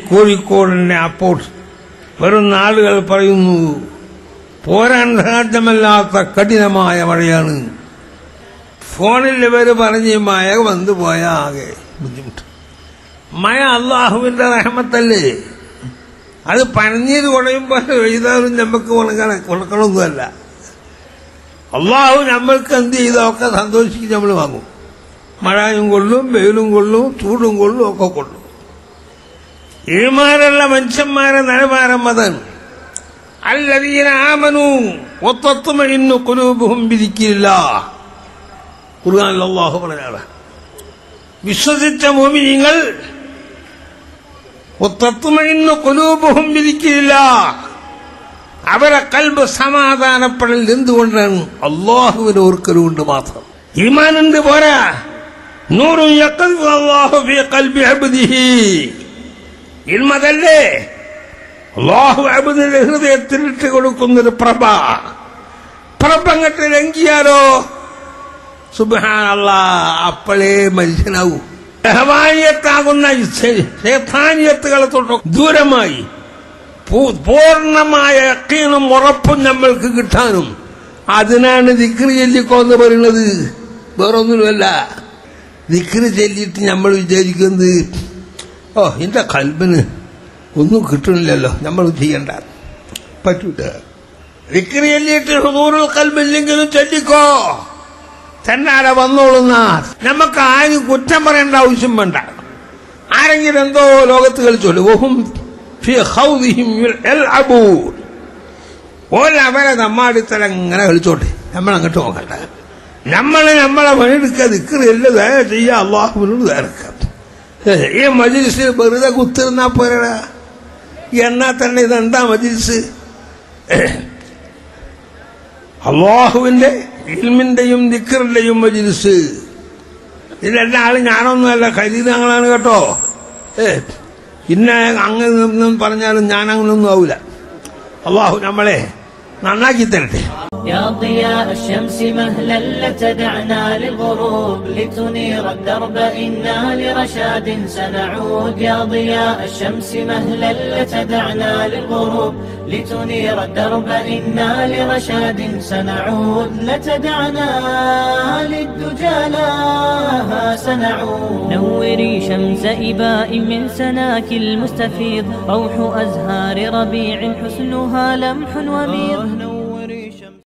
കോഴിക്കോടിന്റെ അപ്പോട്ട് വരുന്ന ആളുകൾ പറയുന്നു പോരാൻ സാധ്യമല്ലാത്ത കഠിനമായ മഴയാണ് ഫോണിൽ ഇവര് പറഞ്ഞ് മഴ വന്നു പോയാൽ ആകെ ബുദ്ധിമുട്ട് മഴ അള്ളാഹുവിന്റെ റഹമത്തല്ലേ അത് പനഞ്ഞീര് കുടയുമ്പോൾ എഴുതാനും നമുക്ക് ഉണങ്ങണ ഉണക്കണമൊന്നുമല്ല അള്ളാഹു നമ്മൾക്ക് എന്ത് ചെയ്തൊക്കെ സന്തോഷിച്ച് നമ്മൾ വാങ്ങും മഴയും കൊള്ളും വെയിലും കൊള്ളും ചൂടും കൊള്ളും ഒക്കെ കൊള്ളും ഈമാനുള്ള മനുഷ്യന്മാരെ നിലവാരം അതാണ് അല്ലതീന ആമനു ഒത്തത്തുമ ഇന്നു കുലൂബുഹും വിധിക്കില്ല ഖുർആനിൽ അള്ളാഹു പറഞ്ഞാണ് വിശ്വസിച്ച മോമിനിങ്ങൾ ഒത്തത്തുമ ഇന്നു കുലൂബുഹും വിധിക്കില്ല അവരെ കൽബ് സമാധാനപ്പെടൽ എന്തുകൊണ്ടാണ് അള്ളാഹുവിനെ ഓർക്കലുകൊണ്ട് മാത്രം ഈമാനുണ്ട് പോരാ നൂറും യഖ്ദു അല്ലാഹു ഫീ ഖൽബി അബ്ദിഹി ഇൽമതല്ലേ അള്ളാഹു അബുദിന്റെ ഹൃദയത്തിൽ ഇട്ട് കൊടുക്കുന്നൊരു പ്രഭ പ്രഭ അങ്ങട്ട് ലംഘിയാലോ സുബാനല്ല അപ്പോഴേ മനുഷ്യനാവൂ ഹവാനിയത്താകുന്ന ശേഥാനിയത്തുകളെ തൊട്ട് ദൂരമായി പൂ- പൂർണ്ണമായ യക്കീനും ഉറപ്പും നമ്മൾക്ക് കിട്ടാനും അതിനാണ് ദിക്രി ചൊല്ലിക്കോ എന്ന് പറയുന്നത് വേറൊന്നുമല്ല ദിക്രി ചൊല്ലിയിട്ട് നമ്മൾ വിചാരിക്കുന്നത് ഓ എന്റെ കൽബിന് ഒന്നും കിട്ടണില്ലല്ലോ നമ്മൾ ചെയ്യണ്ട പറ്റൂല ദിക്രി ചൊല്ലിയിട്ട് ഹുദൂറുൽ കൽബില്ലെങ്കിലും ചൊല്ലിക്കോ തന്നാടെ വന്നോളുന്ന നമുക്ക് ആരും കുറ്റം പറയേണ്ട ആവശ്യം വേണ്ട ആരെങ്കിലും എന്തോ ലോകത്ത് കളിച്ചോളൂ ഓഹും ഫി ഖൗദിഹിം യൽഅബൂൻ ഓല അവരെ നമ്മാടിത്തല ഇങ്ങനെ കളിച്ചോട്ടെ നമ്മൾ അങ്ങോട്ട് നോക്കണ്ട നമ്മൾ നമ്മളെ പണിയെടുക്കുക ദിക്കറിയല്ല ദയ ചെയ്യാ അള്ളാഹുവിനോട് ദയർക്കാം ഈ മജിൽസിൽ വെറുതെ കുത്തിരുന്നാ പോരടാ എന്നാ തന്നെ ഇതെന്താ മജിൽസ് അള്ളാഹുവിന്റെ ഇൽമിന്റെയും ദിക്കറിന്റെയും മജിൽസ് ഇതിലെല്ലാം ആള് ഞാനൊന്നുമല്ല ഖരീദങ്ങളാണ് കേട്ടോ ഏ ഇന്ന അങ്ങനെ പറഞ്ഞാലും ഞാൻ അങ്ങനൊന്നും ആവൂല അള്ളാഹു നമ്മളെ നന്നാക്കി തരട്ടെ يا ضياء الشمس مهلا لتدعنا للغروب لتنير الدرب إنا لرشاد سنعود يا ضياء الشمس مهلا لتدعنا للغروب لتنير الدرب إنا لرشاد سنعود لتدعنا للدجى لها سنعود نوري شمس إباء من سناك المستفيض روح أزهار ربيع حسنها لمح وميض